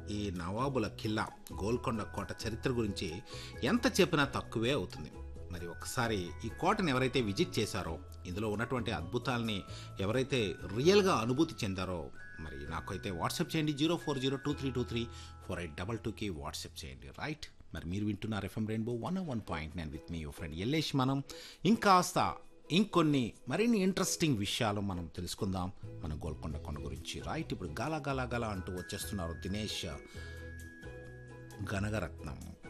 ఈ నవాబుల ఖిల్లా గోల్కొండ కోట చరిత్ర గురించి ఎంత చెప్పినా తక్కువే అవుతుంది మరి ఒకసారి ఈ కోటను ఎవరైతే విజిట్ చేశారో ఇందులో ఉన్నటువంటి అద్భుతాలని ఎవరైతే రియల్గా అనుభూతి చెందారో మరి నాకైతే వాట్సాప్ చేయండి zero four zero two three two three four eight double టూకి వాట్సాప్ చేయండి రైట్ మరి మీరు వింటున్నారు FM Rainbow one one point nine with మీ ఫ్రెండ్ ఎల్లేష్ మనం ఇంకాస్త ఇంకొన్ని మరిన్ని ఇంట్రెస్టింగ్ విషయాలు మనం తెలుసుకుందాం మన గోల్కొండ కొండ గురించి రైట్ ఇప్పుడు గల గల గల అంటూ వచ్చేస్తున్నారు దినేష్ గనగరత్నం